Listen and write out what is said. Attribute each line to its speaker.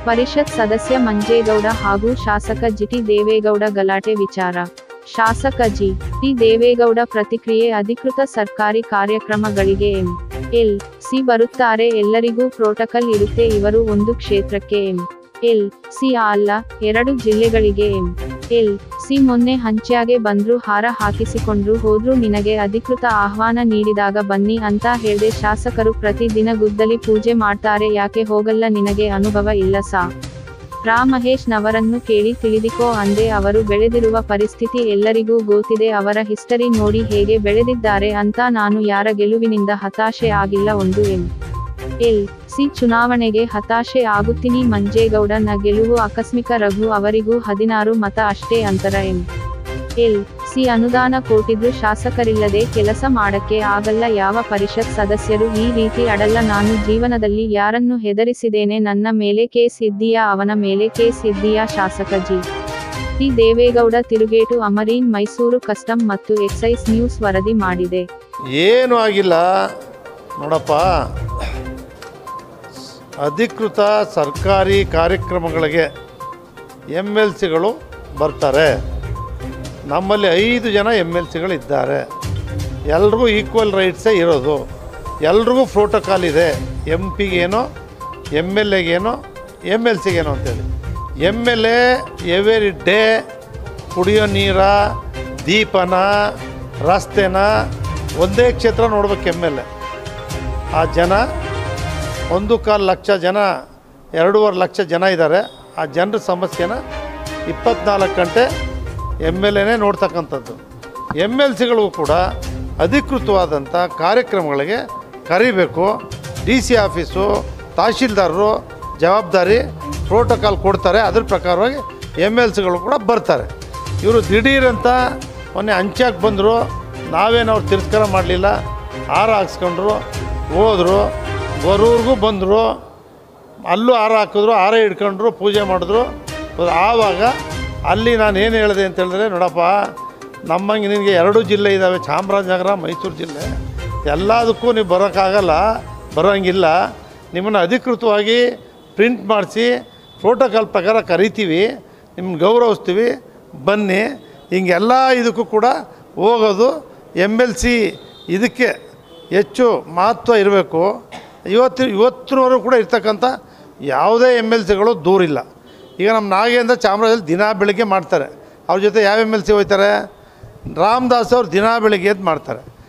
Speaker 1: ಪರಿಷತ್ ಸದಸ್ಯ ಮಂಜೇಗೌಡ ಹಾಗೂ ಶಾಸಕ ಜಿಟಿ ದೇವೇಗೌಡ ಗಲಾಟೆ ವಿಚಾರ ಶಾಸಕ ಜಿ ಟಿ ದೇವೇಗೌಡ ಪ್ರತಿಕ್ರಿಯೆ ಅಧಿಕೃತ ಸರ್ಕಾರಿ ಕಾರ್ಯಕ್ರಮಗಳಿಗೆ ಎಂ ಎಲ್ ಸಿ ಬರುತ್ತಾರೆ ಎಲ್ಲರಿಗೂ ಪ್ರೋಟೋಕಾಲ್ ಇರುತ್ತೆ ಇವರು ಒಂದು ಕ್ಷೇತ್ರಕ್ಕೆ ಎಂ ಎಲ್ ಸಿ ಅಲ್ಲ ಎರಡು ಜಿಲ್ಲೆಗಳಿಗೆ ಎಂ ಎಲ್ ಸಿ ಮೊನ್ನೆ ಹಂಚ್ಯಾಗೆ ಬಂದ್ರು ಹಾರ ಹಾಕಿಸಿಕೊಂಡ್ರು ಹೋದ್ರು ನಿನಗೆ ಅಧಿಕೃತ ಆಹ್ವಾನ ನೀಡಿದಾಗ ಬನ್ನಿ ಅಂತ ಹೇಳ್ದೆ ಶಾಸಕರು ಪ್ರತಿ ದಿನ ಗುದ್ದಲಿ ಪೂಜೆ ಮಾಡ್ತಾರೆ ಯಾಕೆ ಹೋಗಲ್ಲ ನಿನಗೆ ಅನುಭವ ಇಲ್ಲ ಸಾ ರಾ ಮಹೇಶ್ ನವರನ್ನು ಕೇಳಿ ತಿಳಿದಿಕೋ ಅಂದೆ ಅವರು ಬೆಳೆದಿರುವ ಪರಿಸ್ಥಿತಿ ಎಲ್ಲರಿಗೂ ಗೊತ್ತಿದೆ ಅವರ ಹಿಸ್ಟರಿ ನೋಡಿ ಹೇಗೆ ಬೆಳೆದಿದ್ದಾರೆ ಅಂತ ನಾನು ಯಾರ ಗೆಲುವಿನಿಂದ ಹತಾಶೆ ಆಗಿಲ್ಲ ಒಂದು ಎಂ ಎಲ್ ಸಿ ಚುನಾವಣೆಗೆ ಹತಾಶೆ ಆಗುತ್ತೀನಿ ಮಂಜೇಗೌಡ ನ ಗೆಲುವು ಆಕಸ್ಮಿಕ ರಘು ಅವರಿಗೂ ಹದಿನಾರು ಮತ ಅಷ್ಟೇ ಅಂತರ ಎಂ ಎಲ್ ಸಿ ಅನುದಾನ ಕೊಟ್ಟಿದ್ರು ಶಾಸಕರಿಲ್ಲದೆ ಕೆಲಸ ಮಾಡಕ್ಕೆ ಆಗಲ್ಲ ಯಾವ ಪರಿಷತ್ ಸದಸ್ಯರು ಈ ರೀತಿ ಅಡಲ್ಲ ನಾನು ಜೀವನದಲ್ಲಿ ಯಾರನ್ನು ಹೆದರಿಸಿದ್ದೇನೆ ನನ್ನ ಮೇಲೆ ಕೇಸ್ ಇದ್ದೀಯಾ ಅವನ ಮೇಲೆ ಕೇಸ್ ಇದ್ದೀಯಾ ಶಾಸಕ ಜಿ ಟಿ ದೇವೇಗೌಡ ತಿರುಗೇಟು ಅಮರೀನ್ ಮೈಸೂರು ಕಸ್ಟಮ್ ಮತ್ತು ಎಕ್ಸೈಸ್ ನ್ಯೂಸ್ ವರದಿ ಮಾಡಿದೆ
Speaker 2: ಏನೂ ಆಗಿಲ್ಲ ನೋಡಪ್ಪ ಅಧಿಕೃತ ಸರ್ಕಾರಿ ಕಾರ್ಯಕ್ರಮಗಳಿಗೆ ಎಮ್ ಎಲ್ ಸಿಗಳು ಬರ್ತಾರೆ ನಮ್ಮಲ್ಲಿ ಐದು ಜನ ಎಮ್ ಎಲ್ ಸಿಗಳಿದ್ದಾರೆ ಎಲ್ರಿಗೂ ಈಕ್ವಲ್ ರೈಟ್ಸೇ ಇರೋದು ಎಲ್ರಿಗೂ ಪ್ರೋಟೋಕಾಲ್ ಇದೆ ಎಮ್ ಪಿಗೇನೋ ಎಮ್ ಎಲ್ ಎಗೇನೋ ಎಮ್ ಎಲ್ ಸಿಗೇನೋ ಅಂತೇಳಿ M L A every day ಕುಡಿಯೋ ನೀರ ದೀಪನ ರಸ್ತೆನ ಒಂದೇ ಕ್ಷೇತ್ರ ನೋಡ್ಬೇಕು ಎಮ್ ಎಲ್ ಎ ಆ ಜನ ಒಂದು ಕಾಲು ಲಕ್ಷ ಜನ ಎರಡೂವರೆ ಲಕ್ಷ ಜನ ಇದ್ದಾರೆ ಆ ಜನರ ಸಮಸ್ಯೆನ ಇಪ್ಪತ್ನಾಲ್ಕು ಗಂಟೆ ಎಮ್ ಎಲ್ ಎನೇ ನೋಡ್ತಕ್ಕಂಥದ್ದು ಎಮ್ ಎಲ್ ಸಿಗಳಿಗೂ ಕೂಡ ಅಧಿಕೃತವಾದಂಥ ಕಾರ್ಯಕ್ರಮಗಳಿಗೆ ಕರಿಬೇಕು ಡಿ ಸಿ ಆಫೀಸು ತಹಶೀಲ್ದಾರರು ಜವಾಬ್ದಾರಿ ಪ್ರೋಟೋಕಾಲ್ ಕೊಡ್ತಾರೆ ಅದ್ರ ಪ್ರಕಾರವಾಗಿ ಎಮ್ ಎಲ್ ಸಿಗಳು ಕೂಡ ಬರ್ತಾರೆ ಇವರು ದಿಢೀರಂತ ಮೊನ್ನೆ ಅಂಚಾಕ್ ಬಂದರು ನಾವೇನು ಅವ್ರು ತಿರಸ್ಕಾರ ಮಾಡಲಿಲ್ಲ ಹಾರ ಹಾಕ್ಸ್ಕೊಂಡ್ರು ಹೋದರು ಬರೋರ್ಗೂ ಬಂದರು ಅಲ್ಲೂ ಹಾರ ಹಾಕಿದ್ರು ಹಾರ ಹಿಡ್ಕೊಂಡ್ರು ಪೂಜೆ ಮಾಡಿದ್ರು ಆವಾಗ ಅಲ್ಲಿ ನಾನು ಏನು ಹೇಳಿದೆ ಅಂತ ಹೇಳಿದ್ರೆ ನೋಡಪ್ಪ ನಮ್ಮಂಗೆ ನಿನಗೆ ಎರಡು ಜಿಲ್ಲೆ ಇದ್ದಾವೆ ಚಾಮರಾಜನಗರ ಮೈಸೂರು ಜಿಲ್ಲೆ ಎಲ್ಲದಕ್ಕೂ ನೀವು ಬರೋಕ್ಕಾಗಲ್ಲ ಬರೋಂಗಿಲ್ಲ ನಿಮ್ಮನ್ನು ಅಧಿಕೃತವಾಗಿ ಪ್ರಿಂಟ್ ಮಾಡಿಸಿ ಪ್ರೋಟೋಕಾಲ್ ಪ್ರಕಾರ ಕರಿತೀವಿ ನಿಮ್ಮನ್ನ ಗೌರವಿಸ್ತೀವಿ ಬನ್ನಿ ಹಿಂಗೆಲ್ಲ ಇದಕ್ಕೂ ಕೂಡ ಹೋಗೋದು ಎಮ್ ಎಲ್ ಸಿ ಇದಕ್ಕೆ ಹೆಚ್ಚು ಮಹತ್ವ ಇರಬೇಕು ಇವತ್ತು ಇವತ್ತಿನವರೆಗೂ ಕೂಡ ಇರ್ತಕ್ಕಂಥ ಯಾವುದೇ ಎಮ್ ಎಲ್ ಸಿಗಳು ದೂರಿಲ್ಲ ಈಗ ನಮ್ಮ ನಾಗೇಂದ್ರ ಚಾಮರಾಜಲ್ಲಿ ದಿನ ಬೆಳಿಗ್ಗೆ ಮಾಡ್ತಾರೆ ಅವ್ರ ಜೊತೆ ಯಾವ ಎಮ್ ಎಲ್ ಸಿ ಹೋಗ್ತಾರೆ ರಾಮದಾಸ್ ಅವ್ರು ದಿನ ಬೆಳಿಗ್ಗೆ ಎದ್ದು ಮಾಡ್ತಾರೆ